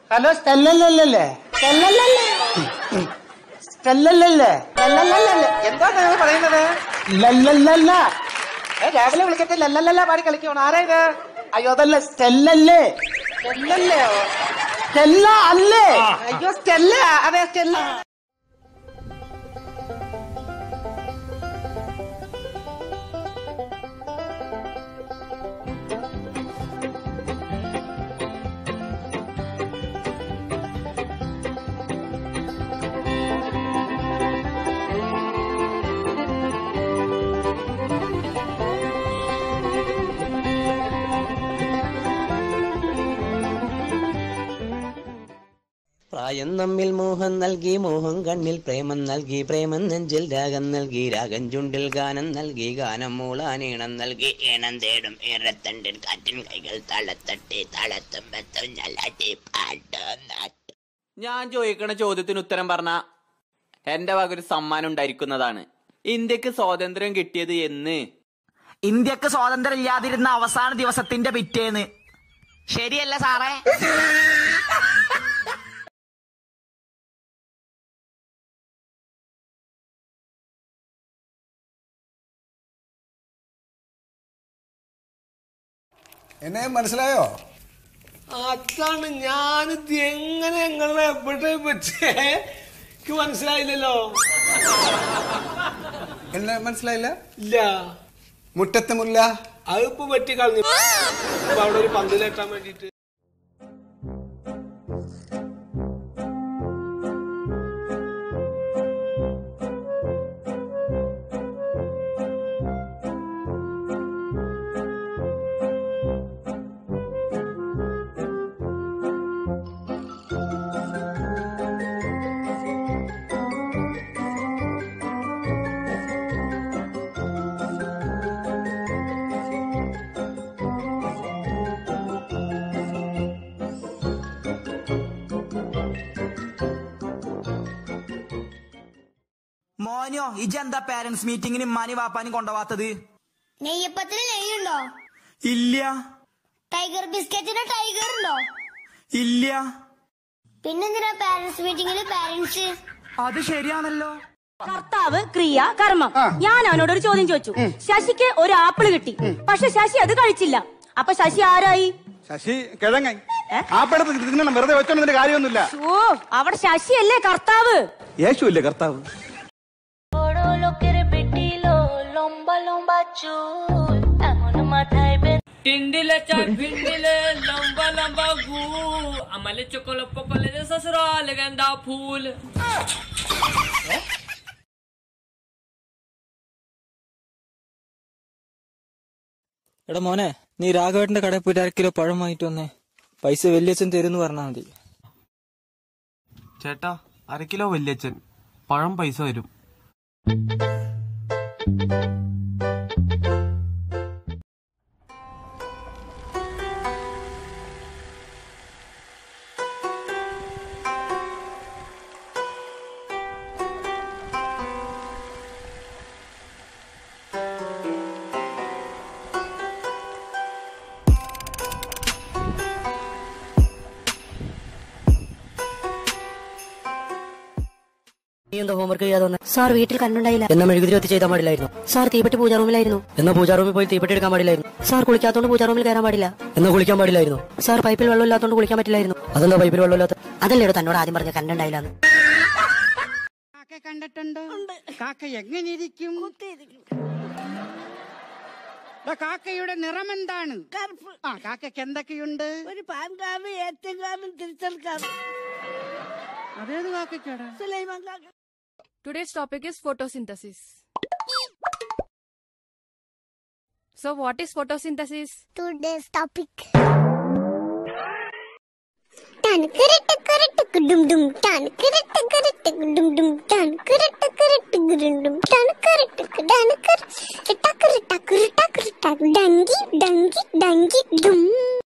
Hello സ്റ്റെല്ലല്ലേ സ്റ്റെല്ലല്ലേ സ്റ്റെല്ലല്ലേ ലല്ലല്ലല്ലേ എന്താണ് നിങ്ങൾ പറയുന്നത് ലല്ലല്ലല്ല ഏ, രാവിലെ വിളിക്കട്ടെ ലല്ലല്ലല്ല പാടി കളിക്കണം ആരാ ഇത് അയ്യോ അതല്ല സ്റ്റെല്ലല്ലേ സ്റ്റെല്ലല്ലേ സ്റ്റെല്ല അല്ലേ അയ്യോ സ്റ്റെല്ല അതെ സ്റ്റെല്ല പ്രായം നമ്മിൽ മോഹം നൽകി മോഹം കണ്ണിൽ പ്രേമം നൽകി പ്രേമം നെഞ്ചിൽ രാഗം നൽകി രാഗം ചുണ്ടിൽ ഗാനം നൽകി ഗാനം മൂളാൻ ഈണം നൽകി ഈണം തേടും ഈറത്തണ്ടിൻ കാറ്റിൻ കൈകൾ തളത്തട്ടി തളത്തുമ്പത്തും ഞല്ലാട്ടി പാട്ട് ഞാൻ ചോദിക്കണ ചോദ്യത്തിന് ഉത്തരം പറഞ്ഞ എന്റെ വക ഒരു സമ്മാനം ഉണ്ടായിരിക്കുന്നതാണ് ഇന്ത്യക്ക് സ്വാതന്ത്ര്യം കിട്ടിയത് എന്ന് ഇന്ത്യക്ക് സ്വാതന്ത്ര്യം ഇല്ലാതിരുന്ന അവസാന ദിവസത്തിന്റെ പിറ്റേന്ന് ശരിയല്ല സാറേ എന്നെ മനസ്സിലായോ അതാണ് ഞാനിത് എങ്ങനെ എങ്ങനെ എവിടെ വെച്ചേ എനിക്ക് മനസ്സിലായില്ലല്ലോ എന്നെ മനസ്സിലായില്ല ഇല്ല മുറ്റത്തെ മുല്ല അതിപ്പോ പറ്റി കളഞ്ഞു ഇപ്പൊ അവിടെ ഒരു പന്തിലെത്താൻ വേണ്ടിട്ട് മോനോ ഇജെന്താ പാരന്റ്സ് മീറ്റിംഗിന് ഉമ്മാനി വാപ്പാനും കൊണ്ടുപോവാത്തത് നെയ്യപ്പത്തിന് നെയ്യുണ്ടോ ഇല്ല ടൈഗർ ബിസ്ക്കറ്റിന് ടൈഗർ ഉണ്ടോ ഇല്ല പിന്നെന്തിനാ പാരന്റ്സ് മീറ്റിംഗിൽ പാരന്റ്സ് അത് ശരിയാണല്ലോ കർത്താവ് ക്രിയ കർമ്മം ഞാൻ അവനോട് ഒരു ചോദ്യം ചോദിച്ചു ശശിക്ക് ഒരു ആപ്പിള് കിട്ടി പക്ഷെ ശശി അത് കഴിച്ചില്ല അപ്പൊ ശശി ആരായി ശശി കിഴങ്ങായി ആപ്പെടുത്ത് തിന്നണം വെറുതെ വെച്ചോണ്ടതിന്റെ കാര്യമൊന്നുമില്ല ഓ അവിടെ ശശിയല്ലേ കർത്താവ് യേശു അല്ലേ കർത്താവ് टिंडिले चाट भिंडिले लंबा लंबा गू अमले चोकोलो पोकोले दे ससुराल गेंदा फूल എടാ മോനെ നീ രാഘവേട്ടന്റെ കടയിൽ പോയിട്ട് അര കിലോ പഴം വാങ്ങിട്ട് വന്നേ പൈസ വലിയച്ഛൻ തരുമെന്ന് പറഞ്ഞാൽ മതി ചേട്ടാ അര കിലോ വല്യച്ഛൻ പഴം പൈസ വരും നീ എന്താ ഹോംവർക്ക് ചെയ്യാതെ വന്നേ സാർ വീട്ടിൽ കണ്ടുണ്ടായില്ല എന്നാ മെഴുകുതിരി കത്തി ചെയ്താൽ പാടില്ലായിരുന്നു സാർ തീപ്പെട്ടി പൂജാ റൂമിലായിരുന്നു എന്നാ പൂജാ റൂമിൽ പോയി തീപ്പെട്ടി എടുക്കാൻ പാടില്ലായിരുന്നു സാർ കുളിക്കാത്തോണ്ട് പൂജാ റൂമിൽ കയറാൻ പാടില്ല എന്നാ കുളിക്കാൻ പാടില്ലായിരുന്നു സാർ പൈപ്പിൽ വെള്ളമില്ലാത്തോണ്ട് കുളിക്കാൻ പറ്റില്ലായിരുന്നു അതെന്താ പൈപ്പിൽ വെള്ളമില്ലാത്ത അതല്ലേടോ തന്നോട് ആദ്യം പറഞ്ഞ കണ്ടുണ്ടായില്ലാന്ന് കണ്ടിട്ടുണ്ടോ കാക്ക എങ്ങനെ ഇരിക്കും ദാ കാക്കയുടെ നിറം എന്താണ് ആ കാക്കയ്ക്ക് എന്തൊക്കെയുണ്ട് ഒരു പാൻകാവ് ഏറ്റങ്കാവും തിരിച്ചൽക്കാവും അതേത് കാക്കയ്ക്കാടാ സുലൈമാൻ കാക്ക Today's topic is photosynthesis. So, what is photosynthesis? Today's topic. Tan kiritta kiritta kudum dum tan kiritta kiritta kudum dum tan kiritta kiritta kudum dum tan kiritta kudan kiritta kiritta kiritta kiritta dangi dangi dangi dum